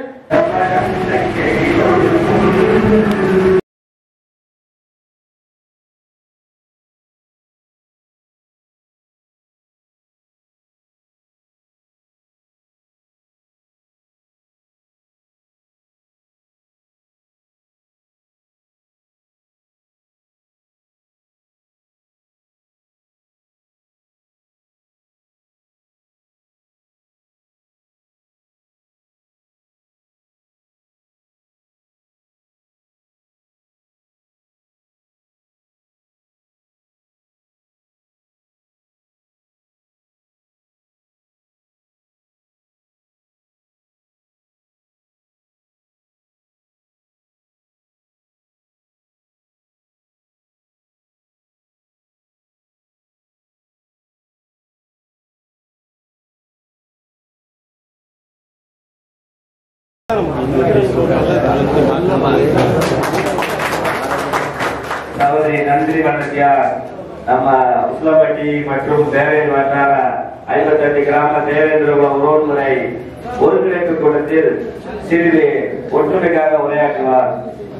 சகோதரி நன்றி வணக்கியார் நம்ம உஸ்லம்பட்டி மற்றும் தேவேந்திர வட்டார ஐம்பத்தெட்டு கிராம தேவேந்திர குல உறவுமுறை ஒருங்கிணைப்பு கூட்டத்தில் சிறிது ஒற்றுமைக்காக உரையாற்றுவார்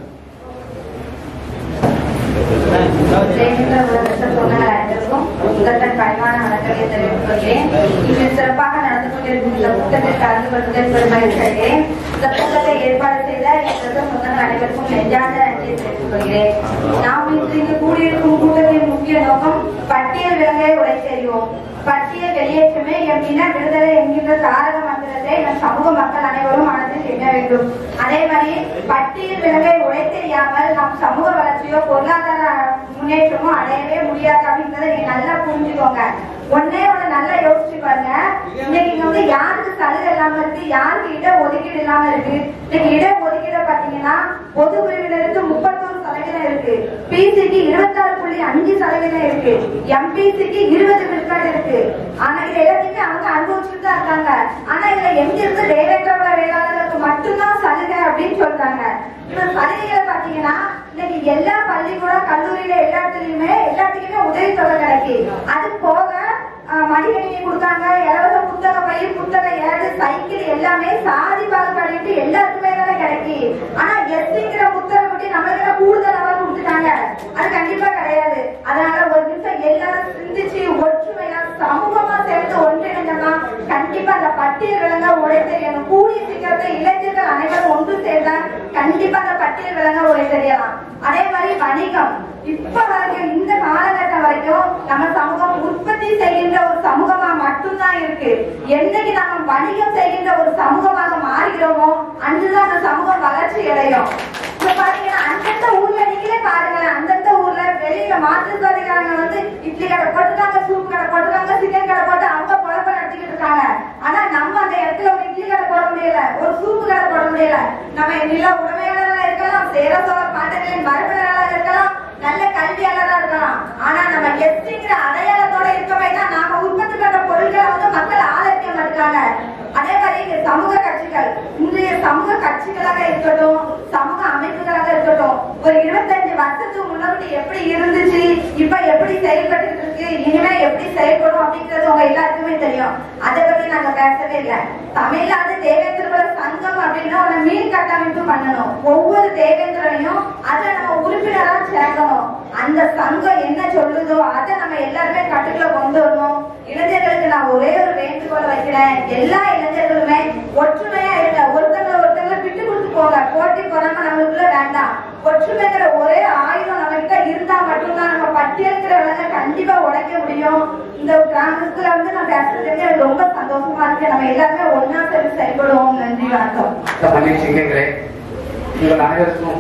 தேவேந்திர உலகத்தில் தொண்டர்கள் அனைவருக்கும் உங்களது பணிவான வணக்கங்களை தெரிவித்துக் கொள்கிறேன் இன்று சிறப்பாக நடந்து கொண்டிருக்கும் இந்த கூட்டத்தில் கலந்து கொள்வதில் பெருமகிழ்ச்சி அடைகிறேன் இந்த கூட்டத்தை ஏற்பாடு செய்த எங்களது சொந்தங்கள் அனைவருக்கும் நெஞ்சார்ந்த நன்றியை தெரிவித்துக் கொள்கிறேன் நாம் இன்று இங்கு கூடியிருக்கும் கூட்டத்தின் முக்கிய நோக்கம் பட்டியல் விலங்கை உடைத்தெறிவோம் பட்டியல் வெளியேற்றமே எம் இன விடுதலை என்கின்ற தாரக மந்திரத்தை நம் சமூக மக்கள் அனைவரும் மனதில் எண்ண வேண்டும் அதே மாதிரி பட்டியல் விலங்கை உடைத்தெறியாமல் நம் சமூக வளர்ச்சியோ பொருளாதார முன்னேற்றமோ அடையவே முடியாது அப்படின்றத நீங்க நல்லா புரிஞ்சுக்கோங்க ஒன்னே ஒண்ணு நல்லா யோசிச்சு பாருங்க இன்னைக்கு இங்க வந்து யாருக்கு சலுகை இல்லாம இருக்கு யாருக்கு இட ஒதுக்கீடு இல்லாம இருக்கு இன்னைக்கு இட ஒதுக்கீடு பாத்தீங்கன்னா பொது பிரிவினருக்கு முப்பத்தோரு சதவீதம் இருக்கு பிசிக்கு இருபத்தாறு புள்ளி அஞ்சு சதவீதம் இருக்கு எம்பிசிக்கு இருபது விழுக்காடு இருக்கு ஆனா இது எல்லாத்தையுமே அவங்க அனுபவிச்சுட்டு தான் இருக்காங்க ஆனா இதுல எங்க இருந்து தேவேந்திர வேளாளர்களுக்கு மட்டும்தான் சலுகை அப்படின்னு சொல்றாங்க இந்த சலுகைகளை பாத்தீங்கன்னா இன்னைக்கு எல்லா பள்ளிக்கூடம் கல்லூரியில எல்லாத்துலயுமே எல்லாத்துக்குமே உதவித்தொகை கிடைக்கு அது போக ஆஹ், மடிக்கணினி கொடுத்தாங்க இலவச புத்தக பை புத்தக ஏடு சைக்கிள் எல்லாமே சாதி பாகுபாடு எல்லாருக்குமே தானே கிடைக்கி ஆனா எஸ்டிங்கிற புத்தகம் பற்றி நம்மளுக்கு கூடுதல் அவர் கொடுத்துட்டாங்க அது கண்டிப்பா கிடையாது அதனால ஒரு நிமிஷம் எல்லாரும் சிந்திச்சு ஒற்றுமையா சமூகமா சேர்ந்து ஒன்றிணைந்தோம்னா கண்டிப்பா அந்த பட்டியல் விலங்க உடைத்தெறியணும் கூடிய சீக்கிரத்தில் இளைஞர்கள் அனைவரும் ஒன்று சேர்ந்தா கண்டிப்பா அந்த பட்டியல் விலங்க உடைத்தெறியலாம் அதே மாதிரி வணிகம் இப்ப வரைக்கும் இந்த காலகட்டம் வரைக்கும் நம்ம சமூகம் உற்பத்தி செய்கின்ற ஒரு சமூகமா மட்டும்தான் இருக்கு என்னைக்கு நம்ம வணிகம் செய்கின்ற ஒரு சமூகமாக மாறுகிறோமோ அன்றுதான் அந்த சமூகம் வளர்ச்சி அடையும் இப்ப பாத்தீங்கன்னா அந்தந்த ஊர்ல நீங்களே பாருங்களேன் அந்தந்த ஊர்ல வெளியில மாற்றுத்தாதிகாரங்க வந்து இட்லி கடை போட்டுருக்காங்க சூப் கடை போட்டுருக்காங்க சிக்கன் கடை போட்டு அவங்க குழப்ப நடத்திக்கிட்டு இருக்காங்க ஆனா நம்ம அந்த இடத்துல ஒரு இட்லி கடை போட முடியல ஒரு சூப்பு கடை போட முடியல நம்ம நில உடமையாளராக இருக்கலாம் சேர சோழ பாட்டங்களின் மரபினராக இருக்கலாம் நல்ல கல்வியாளரா இருக்கலாம் ஆனா நம்ம எஸ்டிங்கிற அடையாளத்தோட இருக்கவே தான் நாம உற்பத்தி பண்ற பொருட்களை வந்து மக்கள் ஆதரிக்க மாட்டாங்க அதே மாதிரி இந்த சமூக கட்சிகள் இன்றைய சமூக கட்சிகளாக இருக்கட்டும் சமூக அமைப்புகளாக இருக்கட்டும் ஒரு இருபத்தஞ்சு வருஷத்துக்கு முன்னாடி எப்படி இருந்துச்சு இப்ப எப்படி செயல்பட்டு இருக்கு இனிமே எப்படி செயல்படும் அப்படிங்கிறது உங்க எல்லாருக்குமே தெரியும் அதை பத்தி நாங்க பேசவே இல்லை தமிழ்நாடு தேவேந்திர சங்கம் அப்படின்னா ஒரு மீள் கட்டமைப்பு பண்ணணும் ஒவ்வொரு தேவேந்திரனையும் அதை நம்ம உறுப்பினரா சேர்க்கணும் அந்த சங்கம் என்ன சொல்லுதோ அதை நம்ம எல்லாருமே கட்டுக்குள்ள கொண்டு வரணும் இளைஞர்களுக்கு நான் ஒரே ஒரு வேண்டுகோள் வைக்கிறேன் எல்லா இளைஞர்களுமே ஒற்றுமையா இருங்க ஒருத்தங்களை ஒருத்தங்களை விட்டு கொடுத்து போங்க போட்டி பொறாம நம்மளுக்குள்ள வேண்டாம் ஒற்றுமைங்கிற ஒரே ஆயுதம் நம்ம கிட்ட இருந்தா மட்டும்தான் நம்ம பட்டியலுக்கிற விலங்க கண்டிப்பா உடைக்க முடியும் இந்த கிராமத்துல வந்து நான் பேசுறதுக்கு எனக்கு ரொம்ப சந்தோஷமா இருக்கு நம்ம எல்லாருமே ஒன்னா சேர்ந்து செயல்படுவோம் நன்றி வணக்கம் பள்ளி சிங்கங்களே உங்கள் அனைவருக்கும்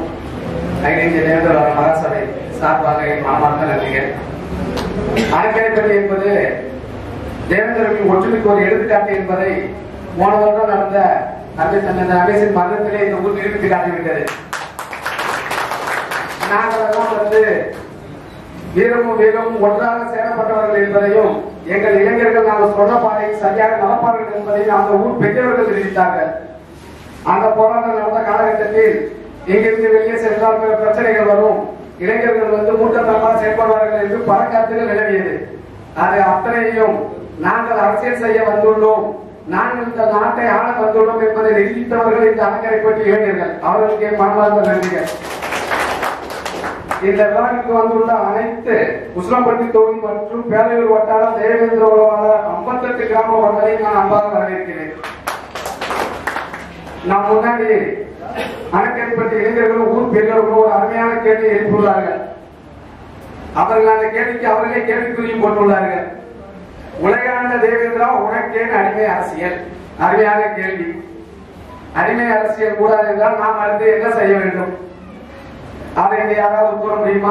அகில தேர்தல் மகாசபை சார்பாக என் மனமார்ந்த நன்றிகள் அறக்கேற்பது என்பது தேவேந்திரர்களின் ஒற்றுமைக்கு ஒரு எடுத்துக்காட்டு என்பதை போன வருடம் நடந்த அமை- அந்த அமேசின் மன்றத்திலே இந்த ஊர் நிரூபித்து காட்டிவிட்டது நாங்கள் எல்லாம் வந்து வீரமும் வீரமும் ஒன்றாக சேரப்பட்டவர்கள் என்பதையும் எங்கள் இளைஞர்கள் நாங்கள் சொன்ன பாதையில் சரியாக நடப்பார்கள் என்பதையும் அந்த ஊர் பெரியவர்கள் தெரிவித்தார்கள் அந்த போராட்டம் நடந்த காலகட்டத்தில் இங்கிருந்து வெளியே சென்றால் பிற பிரச்சனைகள் வரும் இளைஞர்கள் வந்து மூட்டத்தனமாக செயல்படுவார்கள் என்று பல கருத்துகள் நிலவியது அது அத்தனையும் நாங்கள் அரசியல் செய்ய வந்துள்ளோம் நாங்கள் இந்த நாட்டை ஆள வந்துள்ளோம் என்பதை நிரூபித்தவர்கள் இந்த அலங்கரை பற்றி இளைஞர்கள் அவர்களுக்கு என் மனமார்ந்த நன்றிகள் இந்த விழாவுக்கு வந்துள்ள அனைத்து உசிலம்பட்டி தொகுதி மற்றும் பேரையூர் வட்டாரம் தேவேந்திர உறவாளர் ஐம்பத்தெட்டு கிராம மக்களை நான் அன்பாக வரவேற்கிறேன் நான் முன்னாடி அணைக்கரைப்பட்ட இளைஞர்களும் ஊர் பெரியவர்களும் ஒரு அருமையான கேள்வி எழுப்பியுள்ளார்கள் அவர்கள் அந்த கேள்விக்கு அவர்களே கேள்விக்குறியும் போட்டுள்ளார்கள் உலகாண்ட தேவேந்திரா உனக்கேன் அடிமை அரசியல் அருமையான கேள்வி அடிமை அரசியல் கூடாது என்றால் நாம் அடுத்து என்ன செய்ய வேண்டும் அதை இங்க யாராவது கூற முடியுமா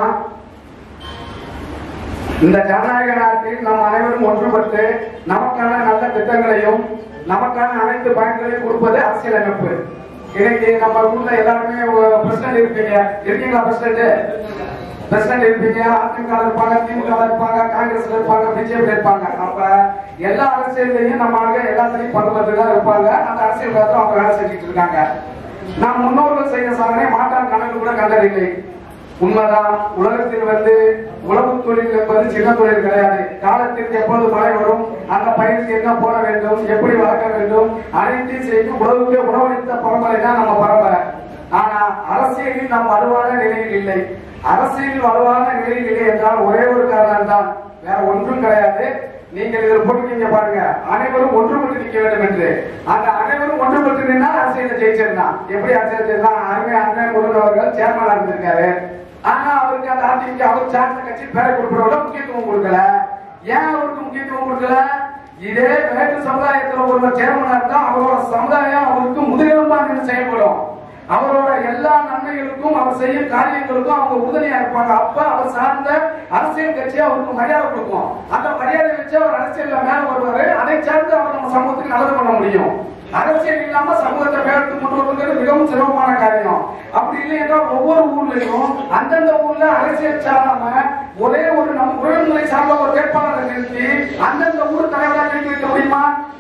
இந்த ஜனநாயக நாட்டில் நாம் அனைவரும் ஒன்றுபட்டு நமக்கான நல்ல திட்டங்களையும் நமக்கான அனைத்து பயன்களையும் கொடுப்பது அரசியலமைப்பு இன்னைக்கு நம்ம ஊர்ல எல்லாருமே பிரசிடண்ட் இருப்பீங்க இருக்கீங்களா பிரசிடண்ட் பிரசிடண்ட் இருப்பீங்க அதிமுக இருப்பாங்க திமுக இருப்பாங்க காங்கிரஸ்ல இருப்பாங்க பிஜேபி இருப்பாங்க அப்ப எல்லா அரசியல்லையும் நம்ம ஆளுங்க எல்லாத்துலயும் பங்குபட்டு தான் இருப்பாங்க அந்த அரசியல் அவங்க வேலை செஞ்சுட்டு இருக்காங்க நாம் முன்னோர்கள் செய்த சாதனை மாற்றான் கணக்கு கூட கண்டதில்லை உண்மைதான் உலகத்தில் வந்து உழவு தொழில் என்பது சின்ன தொழில் கிடையாது காலத்திற்கு எப்பொழுது மழை வரும் அந்த பயிருக்கு என்ன போட வேண்டும் எப்படி வளர்க்க வேண்டும் அனைத்தையும் செய்து உழவுக்கு உணவளித்த பரம்பரை தான் நம்ம பரம்பரை ஆனா அரசியலில் நாம் வலுவான நிலையில் இல்லை அரசியலில் வலுவான நிலையில் இல்லை என்றால் ஒரே ஒரு காரணம் தான் வேற ஒன்றும் கிடையாது நீங்கள் இதில் போட்டுக்கீங்க பாருங்க அனைவரும் ஒன்றுபட்டு நிற்க வேண்டும் என்று அந்த அனைவரும் ஒன்றுபட்டு நின்னால் அரசியல ஜெயிச்சிருந்தான் எப்படி அரசியல் ஜெயிச்சான் அருமை அண்ணன் முருகன் அவர்கள் சேர்மனா இருந்திருக்காரு ஆனா அவருக்கு அந்த அதிமுக அவர் சார்ந்த கட்சி பேரை குறிப்பிடோட முக்கியத்துவம் கொடுக்கல ஏன் அவருக்கு முக்கியத்துவம் கொடுக்கல இதே வேற்று சமுதாயத்துல ஒருவர் சேர்மனா இருந்தா அவரோட சமுதாயம் அவருக்கு முதலிடமா நின்று செயல்படும் அவரோட எல்லா நன்மைகளுக்கும் அவர் செய்யும் காரியங்களுக்கும் அவங்க உறுதுணையா இருப்பாங்க அப்ப அவர் சார்ந்த அரசியல் கட்சி அவருக்கு மரியாதை கொடுக்கும் அந்த மரியாதை வச்சு அவர் அரசியல்ல மேல வருவாரு அதை சார்ந்து அவர் நம்ம சமூகத்துக்கு நல்லது பண்ண முடியும் அரசியல் இல்லாம சமூகத்தை மேலத்து கொண்டு வருவது மிகவும் சிரமமான காரியம் அப்படி இல்லை என்றால் ஒவ்வொரு ஊர்லயும் அந்தந்த ஊர்ல அரசியல் சாராம ஒரே ஒரு நம் உறவுமுறை சார்ந்த ஒரு வேட்பாளரை நிறுத்தி அந்தந்த ஊர் தலைவராக நிறுத்தி வைக்க முடியுமா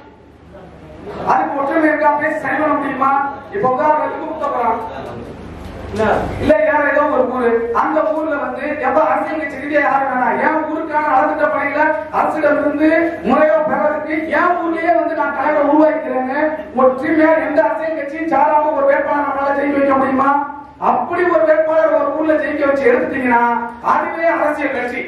அதுக்கு ஒற்றுமை இருக்கா பேசி சரி பண்ண முடியுமா இப்ப உதாரணத்துக்கு முத்தபுரம் இல்ல வேற ஏதோ ஒரு ஊரு அந்த ஊர்ல வந்து எப்ப அரசியல் கட்சி ரீதியா யாரும் வேணாம் என் ஊருக்கான நலத்திட்ட பணிகளை அரசிடம் இருந்து முறையா பெறதுக்கு என் ஊர்லயே வந்து நான் தலைவர் உருவாக்கிறேன்னு ஒற்றுமையா எந்த அரசியல் கட்சியும் சாராம ஒரு வேட்பாளர் நம்மளால ஜெயிக்க வைக்க முடியுமா அப்படி ஒரு வேட்பாளர் ஒரு ஊர்ல ஜெயிக்க வச்சு எடுத்துட்டீங்கன்னா அதுவே அரசியல் கட்சி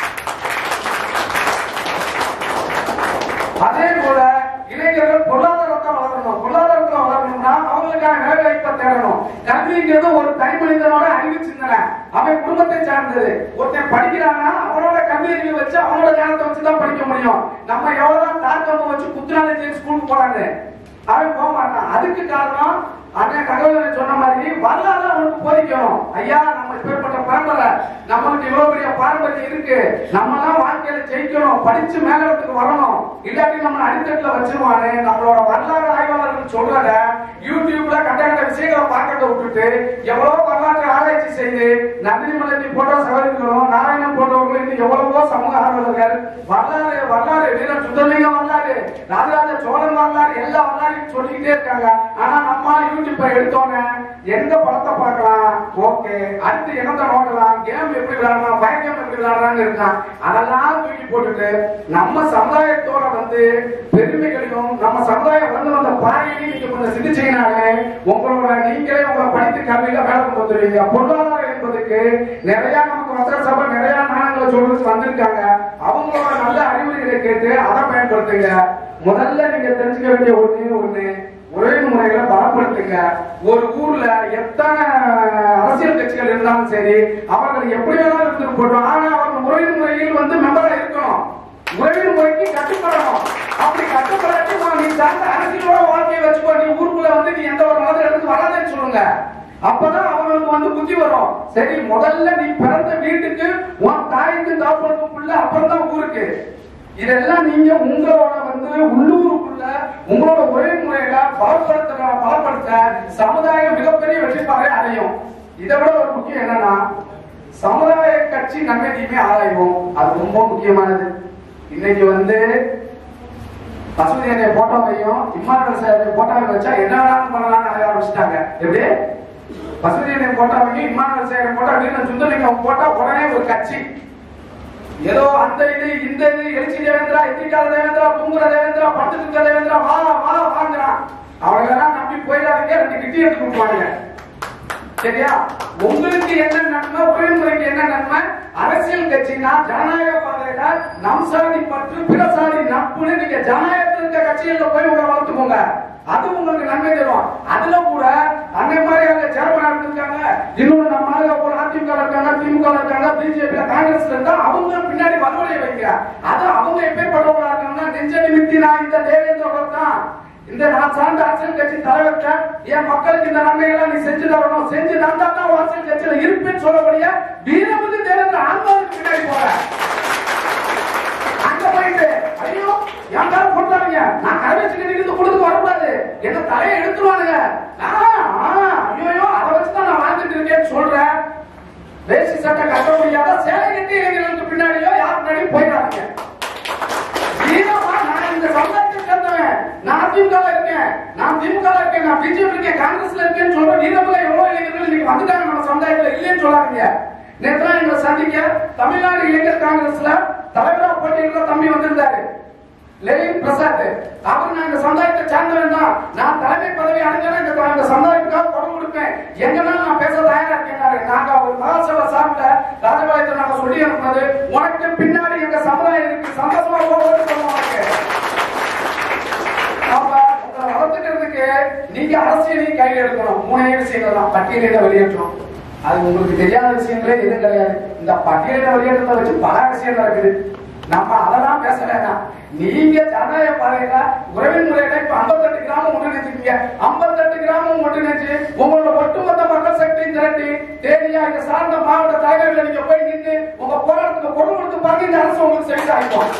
அதே போல இளைஞர்கள் பொருளாதாரத்தை வளரணும் பொருளாதாரத்தை வளரணும்னா அவங்களுக்கான வேலை வாய்ப்பை தேடணும் கல்விங்கிறது ஒரு தனி மனிதனோட அறிவு சிந்தனை அவன் குடும்பத்தை சார்ந்தது ஒருத்தன் படிக்கிறான்னா அவனோட கல்வி அறிவு வச்சு அவனோட ஞானத்தை வச்சு தான் படிக்க முடியும் நம்ம எவ்வளவுதான் தாக்கம்பு வச்சு குத்துனாலே ஸ்கூலுக்கு போறாங்க அவன் போக மாட்டான் அதுக்கு காரணம் அண்ணன் தகவல் சொன்ன மாதிரி வரலாறு அவனுக்கு போதிக்கணும் ஐயா நம்ம இப்பேற்பட்ட பரம்பரை நம்மளுக்கு இவ்வளவு பெரிய பாரம்பரியம் இருக்கு நம்ம தான் வாழ்க்கையில ஜெயிக்கணும் படிச்சு மேலத்துக்கு வரணும் இல்லாட்டி நம்ம அடித்தட்டுல வச்சிருவானே நம்மளோட வரலாறு ஆய்வாளர்கள் சொல்றத யூடியூப்ல கட்ட கட்ட விஷயங்களை பார்க்கறத விட்டுட்டு எவ்வளவு வரலாற்று ஆராய்ச்சி செய்து நந்தினி மலர்ச்சி போன்ற சகோதரிகளும் நாராயணன் போன்றவர்களும் இன்னும் எவ்வளவோ சமூக ஆர்வலர்கள் வரலாறு வரலாறு வீரன் சுந்தரலிங்கம் வரலாறு ராஜராஜ சோழன் வரலாறு எல்லா வரலாறையும் சொல்லிக்கிட்டே இருக்காங்க ஆனா நம்ம யூடியூப்பை எடுத்தோன்னே எந்த படத்தை பார்க்கலாம் ஓகே அடுத்து என்னத்தை நோக்கலாம் கேம் எப்படி விளையாடலாம் ஃபயர் கேம் எப்படி விளையாடலாம்னு இருக்கான் அதெல்லாம் தூக்கி போட்டுட்டு நம்ம சமுதாயத்தோட வந்து பெருமைகளையும் நம்ம சமுதாயம் வந்து வந்த பாதையையும் நீங்க கொஞ்சம் சிந்திச்சீங்கனாலே உங்களோட நீங்களே உங்களை படித்து கல்வியில மேல கொண்டு வந்துருவீங்க பொருளாதாரம் என்பதுக்கு நிறைய நமக்கு வசன சபை நிறைய நாணங்களை சொல்றதுக்கு வந்திருக்காங்க அவங்களோட நல்ல அறிவுரைகளை கேட்டு அதை பயன்படுத்துங்க முதல்ல நீங்க தெரிஞ்சுக்க வேண்டிய ஒண்ணு ஒண்ணு ஒரே முறைகளை பலப்படுத்துங்க ஒரு ஊர்ல எத்தனை அரசியல் கட்சிகள் இருந்தாலும் சரி அவர்கள் எப்படி வேணாலும் இருந்துட்டு போட்டோம் ஆனா அவங்க முறை முறையில் வந்து மெம்பரா இருக்கணும் உறவின் முறைக்கு கட்டுப்படணும் அப்படி கட்டுப்படாட்டி நீ சார்ந்த அரசியலோட வாழ்க்கையை வச்சுக்கோ நீ ஊருக்குள்ள வந்து நீ எந்த ஒரு மதம் எடுத்து வராதேன்னு சொல்லுங்க அப்பதான் அவங்களுக்கு வந்து புத்தி வரும் சரி முதல்ல நீ பிறந்த வீட்டுக்கு உன் தாய்க்கு தாப்பனுக்கும் பிள்ளை அப்புறம் தான் ஊருக்கு இதெல்லாம் நீங்க உங்களோட வந்து உள்ளூருக்குள்ள உங்களோட ஒரே முறையில பலப்படுத்த பலப்படுத்த சமுதாயம் மிகப்பெரிய வெற்றி பாறை அடையும் இதை விட ஒரு முக்கியம் என்னன்னா சமுதாய கட்சி நன்மை தீமை ஆராய்வோம் அது ரொம்ப முக்கியமானது இன்னைக்கு வந்து பசுமையை போட்டோவையும் இம்மானுவல் சார் போட்டோவை வச்சா என்ன வேணாலும் பண்ணலாம்னு நினைக்க ஆரம்பிச்சிட்டாங்க எப்படி பசுமையை போட்டோவையும் இம்மானுவல் சார் போட்டோ வீரன் சுந்தரலிங்கம் போட்டா உடனே ஒரு கட்சி ஏதோ அந்த இது இந்த இது எழுச்சி தேவேந்திரா எத்திக்கால தேவேந்திரா தூங்குற தேவேந்திரா படுத்துட்டு இருக்க தேவேந்திரா வா வா வாங்குறான் அவங்களெல்லாம் நம்பி போயிடாதீங்க ரெண்டு கிட்டி எடுத்து கொடுப்பாங்க சரியா உங்களுக்கு என்ன நன்மை உறவுமுறைக்கு என்ன நன்மை அரசியல் கட்சினா ஜனநாயக பாதையில நம் சாதி பற்று பிற சாதி நட்புன்னு நீங்க ஜனநாயகத்தில் இருக்க கட்சிகள்ல போய் உங்களை வளர்த்துக்கோங்க அது உங்களுக்கு நன்மை தரும் அதுல கூட அந்த மாதிரி அங்க சேர்மனா இருக்காங்க இன்னொன்னு நம்ம ஆளுங்க போல அதிமுக இருக்காங்க திமுக இருக்காங்க பிஜேபி காங்கிரஸ்ல இருந்தா அவங்க பின்னாடி வலுவடைய வைங்க அது அவங்க எப்பேற்பட்டவங்களா இருக்காங்கன்னா நெஞ்ச நிமித்தி நான் இந்த தேவேந்திர தான் இந்த நான் சார்ந்த அரசியல் கட்சி தலைவர்கிட்ட என் மக்களுக்கு இந்த நன்மைகளை நீ செஞ்சு தரணும் செஞ்சு தந்தா தான் அரசியல் கட்சியில இருப்பேன்னு சொல்லக்கூடிய வீரபதி தேவேந்திர ஆன்மாவுக்கு பின்னாடி போறேன் அங்க போயிட்டு ஐயோ என் மேல போட்டாங்க நான் கரை வச்சுக்கிட்டு இருந்து கொடுத்து வரக்கூடாது என்ன தலையை எடுத்துருவானுங்க ஆ, ஆ, ஐயோ அதை வச்சுதான் நான் வாழ்ந்துட்டு இருக்கேன்னு சொல்றேன் வேஷ்டி சட்டை கட்ட முடியாத சேலை கட்டி இளைஞர்களுக்கு பின்னாடியோ யார் பின்னாடியும் போயிடாதீங்க வீரமா நான் இந்த சமுதாயத்தை சேர்ந்தவன் நான் அதிமுக இருக்கேன் நான் திமுக இருக்கேன் நான் பிஜேபி இருக்கேன் காங்கிரஸ்ல இருக்கேன்னு சொல்ற வீரமுல எவ்வளவு இளைஞர்கள் இன்னைக்கு வந்துட்டாங்க நம்ம சமுதாயத்துல இல்லைன்னு சொல்லாதீங்க நேற்று எங்களை சந்திக்க தமிழ்நாடு இளைஞர் காங்கிரஸ்ல தலைவரா போட்டியிடுற தம்பி வந்திருந்தாரு லெனின் பிரசாத் அவர் நான் இந்த சமுதாயத்தை சேர்ந்தவன் தான் நான் தலைமை பதவி அடைஞ்சா இந்த இந்த சமுதாயத்துக்காக குரல் கொடுப்பேன் எங்கனாலும் நான் பேச தயாரா இருக்கேன் நாங்க ஒரு மகாசபை சாப்பிட்ட ராஜபாளையத்தை நாங்க சொல்லி அனுப்புனது உனக்கு பின்னாடி எங்க சமுதாயம் இருக்கு சந்தோஷமா போகிறது சொல்லுவாங்க அப்ப உங்களை வளர்த்துக்கிறதுக்கு நீங்க அரசியலையும் கையில் எடுக்கணும் மூணே விஷயங்கள் தான் பட்டியலிட வெளியேற்றணும் அது உங்களுக்கு தெரியாத விஷயங்களே எதுவும் கிடையாது இந்த பட்டியலிட வெளியேற்றத்தை வச்சு பல விஷயம் நடக்குது நம்ம அதெல்லாம் பேச வேண்டாம் நீங்க ஜனநாயக பாதையில உறவின் முறையில இப்ப 58 கிராமம் ஒன்றிணைச்சிருக்கீங்க 58 கிராமம் ஒன்றிணைச்சு உங்களோட ஒட்டுமொத்த மக்கள் சக்தியும் திரட்டி தேனியா இந்த சார்ந்த மாவட்ட தலைவர்களை நீங்க போய் நின்று உங்க போராட்டத்துக்கு பொருள் கொடுத்து பாருங்க இந்த அரசு உங்களுக்கு செவிதாயிக்கும்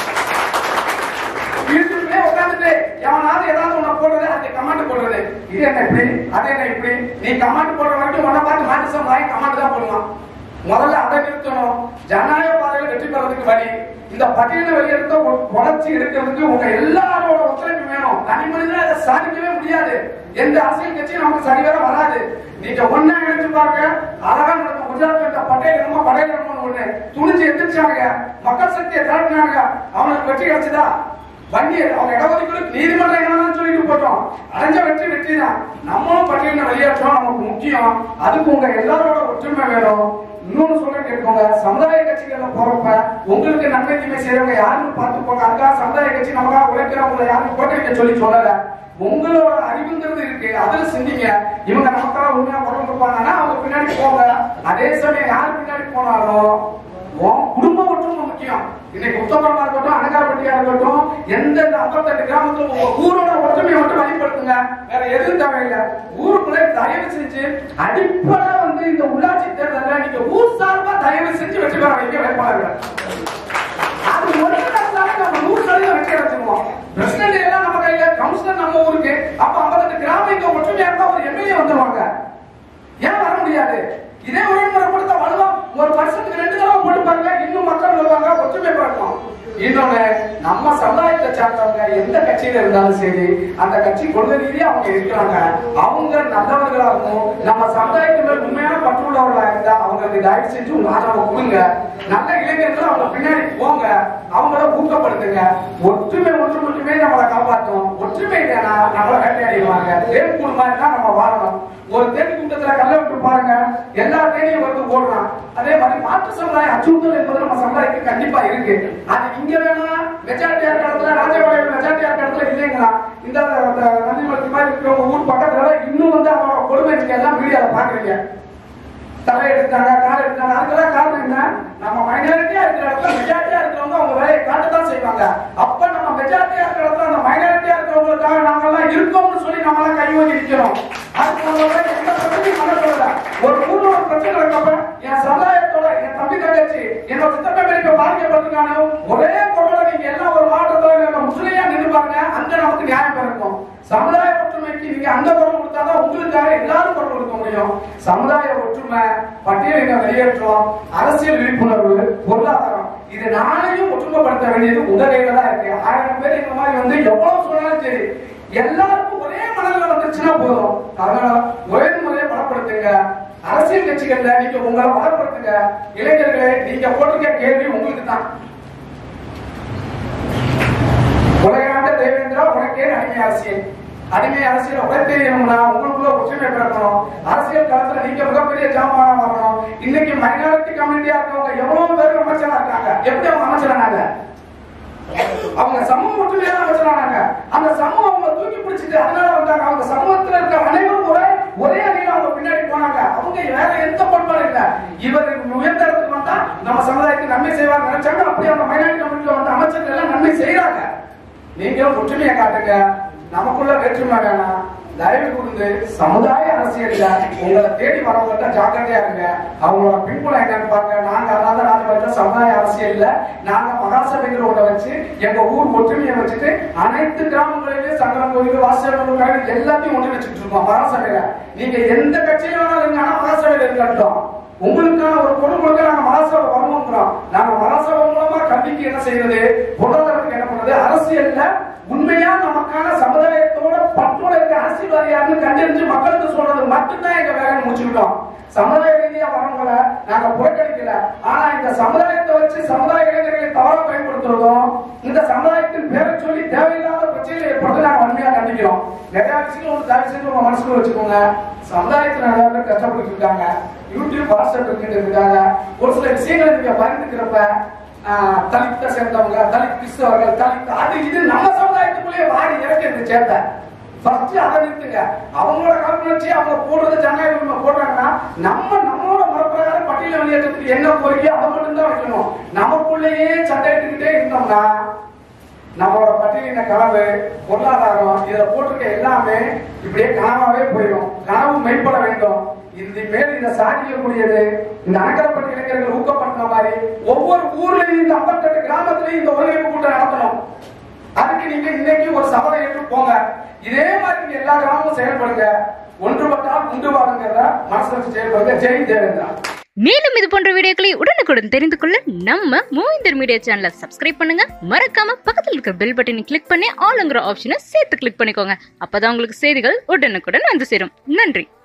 வீட்டுக்குள்ளே உட்காந்துட்டு எவனாவது ஏதாவது ஒண்ணு போடுறது அதுக்கு கமாண்ட் போடுறது இது என்ன இப்படி அது என்ன இப்படி நீ கமாண்ட் போடுற வரைக்கும் உன்னை பார்த்து மாட்டு சமுதாயம் கமாண்ட் தான் போடுவான் முதல்ல அதை நிறுத்தணும் ஜனநாயக பாதையில வெற்றி பெறதுக்கு வழி இந்த பட்டியலை வெளியெடுத்த உழைச்சி எடுக்கிறதுக்கு உங்க எல்லாரோட ஒத்துழைப்பு வேணும் தனி மனிதனா அதை சாதிக்கவே முடியாது எந்த அரசியல் கட்சியும் நமக்கு சரிவர வராது நீங்க ஒன்னா எடுத்து பாருங்க அழகா நடக்கும் குஜராத் இந்த பட்டேல் என்னமோ பட்டேல் என்னமோ ஒண்ணு துணிஞ்சு எந்திரிச்சாங்க மக்கள் சக்தியை திரட்டினாங்க அவனுக்கு வெற்றி கிடைச்சதா வண்டி அவங்க இடஒதுக்கீடு நீதிமன்றம் என்னன்னு சொல்லிட்டு போட்டோம் அடைஞ்ச வெற்றி வெற்றி தான் நம்மளும் பட்டியலில் வெளியேற்றோம் நமக்கு முக்கியம் அதுக்கு உங்க எல்லாரோட ஒற்றுமை வேணும் இன்னொன்னு சொல்ல கேட்கோங்க சமுதாய கட்சிகள்ல போறப்ப உங்களுக்கு நன்மை தீமை செய்யறவங்க யாருன்னு பார்த்து போங்க அதுக்காக சமுதாய கட்சி நமக்காக உழைக்கிறவங்க யாரும் போட்டு வைக்க சொல்லி சொல்லல உங்களோட அறிவுங்கிறது இருக்கு அதுல சிந்திங்க இவங்க நமக்காக உண்மையா குரல் கொடுப்பாங்கன்னா அவங்க பின்னாடி போங்க அதே சமயம் யார் பின்னாடி போனாலும் உன் குடும்ப ஒற்றுமை முக்கியம் இன்னைக்கு உத்தமரமா இருக்கட்டும் அனகாப்பட்டியா இருக்கட்டும் எந்த ஐம்பத்தெட்டு கிராமத்துல உங்க ஊரோட ஒற்றுமையை மட்டும் வெளிப்படுத்துங்க வேற எதுவும் தேவையில்லை ஊருக்குள்ள தயவு செஞ்சு அடிப்படை வந்து இந்த உள்ளாட்சி தேர்தல்ல நீங்க ஊர் சார்பா தயவு செஞ்சு வெற்றி பெற வைக்க வேட்பாளர்கள் அது ஒரு நடந்தாலும் நம்ம நூறு சதவீதம் வெற்றி அடைச்சிருவோம் பிரசிடண்ட் எல்லாம் நம்ம கையில கவுன்சிலர் நம்ம ஊருக்கு அப்ப ஐம்பத்தெட்டு கிராமம் இங்க ஒற்றுமையா இருந்தா ஒரு எம்எல்ஏ வந்துருவாங்க ஏன் வர முடியாது இதே ஒரே முறை கொடுத்தா வலுவா ஒரு வருஷத்துக்கு ரெண்டு தடவை போட்டு பாருங்க இன்னும் மக்கள் வருவாங்க ஒற்றுமை பார்க்கும் இன்னொன்னு நம்ம சமுதாயத்தை சார்ந்தவங்க எந்த கட்சியில இருந்தாலும் சரி அந்த கட்சி கொள்கை ரீதியா அவங்க இருக்கிறாங்க அவங்க நல்லவர்களாகவும் நம்ம சமுதாயத்து மேல் உண்மையான பற்றுள்ளவர்களா இருந்தா அவங்களுக்கு தயவு செஞ்சு உங்க ஆதரவை கொடுங்க நல்ல இளைஞர்கள் அவங்க பின்னாடி போங்க அவங்கள ஊக்கப்படுத்துங்க ஒற்றுமை ஒன்று மட்டுமே நம்மளை காப்பாற்றும் ஒற்றுமை இல்லைன்னா நம்மள வேட்டையாடிடுவாங்க தேன் கூடு மாதிரி தான் நம்ம வாழணும் ஒரு தேடி கூட்டத்துல கல்ல விட்டு பாருங்க எல்லா தேடியும் வந்து ஓடுறான் அதே மாதிரி மாற்று சமுதாயம் அச்சுறுத்தல் என்பது நம்ம சமுதாயத்துக்கு கண்டிப்பா இருக்கு அது இங்க வேணா மெஜாரிட்டியா இருக்கிற இடத்துல ராஜபாளையம் மெஜாரிட்டியா இருக்கிற இடத்துல இல்லைங்களா இந்த நந்திமலத்தி மாதிரி இருக்கிறவங்க ஊர் பக்கத்துல இன்னும் வந்து அதோட கொடுமை நீங்க எல்லாம் மீடியால பாக்குறீங்க தலை எடுத்தாங்க கால் எடுத்தாங்க அதுக்கெல்லாம் காரணம் என்ன நம்ம மைனாரிட்டியா இருக்கிற இடத்துல மெஜாரிட்டியா இருக்கிறவங்க அவங்க வேலையை காட்டத்தான் செய்வாங்க அப்ப நம்ம மெஜாரிட்டியா இருக்கிற இடத்துல அந்த மைனாரிட்டியா இருக்கிறவங்களுக்காக நாங்க எல்லாம் இருக்கோம்னு சொல்லி நம்ம எல்லாம் கையோங்கி நிக்கிறோம் அதுக்கு நம்ம வேலை எந்த பிரச்சனையும் பண்ண சொல்லல ஒரு ஊர்ல ஒரு பிரச்சனை இருக்கப்ப என் சமுதாயத்தோட என் தம்பி தங்கச்சி என்னோட சித்தப்பை பெரிய பாதிக்கப்பட்டிருக்கானோ ஒரே குரல நீங்க எல்லாம் ஒரு மாவட்டத்துல நம்ம முஸ்லியா நின்று பாருங்க அங்க நமக்கு நியாயம் பிறக்கும் சமுதாய ஒற்றுமைக்கு நீங்க அந்த குரல் கொடுத்தாதான் உங்களுக்காக எல்லாரும் குரல் கொடுக்க முடியும் சமுதாய ஒற்றுமை பட்டியலின வெளியேற்றம் அரசியல் விழிப்புணர்வு பொருளாதாரம் இது நாளையும் ஒற்றுமைப்படுத்த வேண்டியது உங்க கையில தான் இருக்கு ஆயிரம் பேர் இந்த மாதிரி வந்து எவ்வளவு சொன்னாலும் சரி எல்லாருக்கும் ஒரே மனநிலை வந்துருச்சுன்னா போதும் அதனால ஒரே முறையை பலப்படுத்துங்க அரசியல் கட்சிகள்ல நீங்க உங்களை பலப்படுத்துங்க இளைஞர்களே நீங்க போட்டிருக்க கேள்வி உங்களுக்கு தான் உலகாண்ட தேவேந்திரா உனக்கே அடிமை அரசியல் அடிமை அரசியல் உழைத்தேரியணும்னா உங்களுக்குள்ள ஒற்றுமை பிறக்கணும் அரசியல் களத்துல நீங்க மிகப்பெரிய ஜாமானா வரணும் இன்னைக்கு மைனாரிட்டி கம்யூனிட்டியா இருக்கவங்க எவ்வளவு பேர் அமைச்சரா இருக்காங்க எப்படி அவங்க அமைச்சரானாங்க அவங்க சமூக ஒற்றுமையா அமைச்சரானாங்க அந்த சமூகம் அவங்க தூக்கி பிடிச்சிட்டு அதனால வந்தாங்க அவங்க சமூகத்துல இருக்க அனைவரும் ஒரே ஒரே அணியில அவங்க பின்னாடி போனாங்க அவங்க வேற எந்த பண்பாடும் இல்ல இவர் உயர்ந்த இடத்துக்கு வந்தா நம்ம சமுதாயத்துக்கு நன்மை செய்வாங்க நினைச்சாங்க அப்படி அந்த மைனாரிட்டி கம்யூனிட்டில வந்த அமைச்சர்கள் எல்லாம் நன்மை செய்யறாங்க நீங்களும் ஒற்றுமையை காட்டுங்க நமக்குள்ள வேற்றுமை வேணாம் தயவு கூர்ந்து சமுதாய அரசியல்ல உங்களை தேடி வரவங்கள்ட்ட ஜாக்கிரதையா இருங்க அவங்களோட பின்புலம் என்னன்னு பாருங்க நாங்க அதாவது ராஜபாளையத்துல சமுதாய அரசியல்ல நாங்க மகாசபைங்கிற ஒண்ண வச்சு எங்க ஊர் ஒற்றுமையை வச்சுட்டு அனைத்து கிராமங்களிலும் சங்கரம் கோயில் வாசியம் எல்லாத்தையும் ஒன்று வச்சுட்டு இருக்கோம் மகாசபையில நீங்க எந்த கட்சியில வேணாலும் இருங்க ஆனா மகாசபையில இருக்கட்டும் உங்களுக்கான ஒரு பொருள் கொடுக்க நாங்க மகாசபை வரணுங்கிறோம் நாங்க மகாசபை மூலமா கல்விக்கு என்ன செய்யறது பொருளாதாரத்துக்கு என்ன பண்றது அரசியல்ல உண்மையா நமக்கான சமுதாயத்தோட பற்றோட இருக்க அரசியல்வாதியாருன்னு கண்டறிஞ்சு மக்களுக்கு சொல்றது மட்டும்தான் எங்க வேலை முடிச்சுக்கிட்டோம் சமுதாய ரீதியா வரவங்கள நாங்க புறக்கணிக்கல ஆனா இந்த சமுதாயத்தை வச்சு சமுதாய இளைஞர்களை தவறா பயன்படுத்துறதும் இந்த சமுதாயத்தின் பேரை சொல்லி தேவையில்லாத பிரச்சனைகள் ஏற்படுறது நாங்க வன்மையா கண்டிக்கிறோம் நிறைய விஷயங்கள் ஒரு தயவு செஞ்சு உங்க மனசுக்குள்ள வச்சுக்கோங்க சமுதாயத்தில் நிறைய பேர் கஷ்டப்பட்டு இருக்காங்க யூடியூப் வாட்ஸ்அப் இருக்குன்னு இருக்காங்க ஒரு சில விஷயங்களை நீங்க பயந்துக்கிறப்ப ஆஹ், தலித்தை சேர்ந்தவங்க தலித் கிறிஸ்தவர்கள் தலித் அது இது நம்ம சமுதாயத்துக்குள்ளேயே வாடி இறக்கிறது சேர்த்த ஃபர்ஸ்ட் அதை நிறுத்துங்க அவங்களோட கல்பனர்ச்சி அவங்க போடுறது ஜனநாயக உரிமை போடுறாங்கன்னா நம்ம நம்மளோட மரப்பிரகாரம் பட்டியல வெளியேற்றத்துக்கு என்ன கோரிக்கையோ அதை மட்டும் தான் வைக்கணும் நமக்குள்ளேயே சண்டை எடுத்துக்கிட்டே இருந்தோம்னா நம்மளோட பட்டியலின கனவு பொருளாதாரம் இதுல போட்டிருக்க எல்லாமே இப்படியே கனவாவே போயிடும் கனவு மெய்ப்பட வேண்டும் இது மேல் இதை சாதிக்கக்கூடியது இந்த அணக்கரப்பட்ட இளைஞர்கள் ஊக்கப்படுத்த மாதிரி ஒவ்வொரு ஊர்லயும் இந்த ஐம்பத்தெட்டு கிராமத்திலையும் இந்த ஒருங்கிணைப்பு கூட்டம் நடத்தணும் அதுக்கு நீங்க இன்னைக்கு ஒரு சபதை ஏற்று போங்க இதே மாதிரி நீங்க எல்லா கிராமமும் செயல்படுங்க ஒன்றுபட்டால் உண்டு வாருங்கிறத மனசுல வச்சு செயல்படுங்க ஜெய் தேவேந்திரா மேலும் இது போன்ற வீடியோக்களை உடனுக்குடன் தெரிந்து கொள்ள நம்ம மூவிந்தர் மீடியா சேனலை சப்ஸ்கிரைப் பண்ணுங்க மறக்காம பக்கத்தில் இருக்கிற பெல் பட்டனை கிளிக் பண்ணி ஆளுங்கிற ஆப்ஷனை சேர்த்து கிளிக் பண்ணிக்கோங்க அப்பதான் உங்களுக்கு செய்திகள் உடனுக்குடன் வந்து சேரும் நன்றி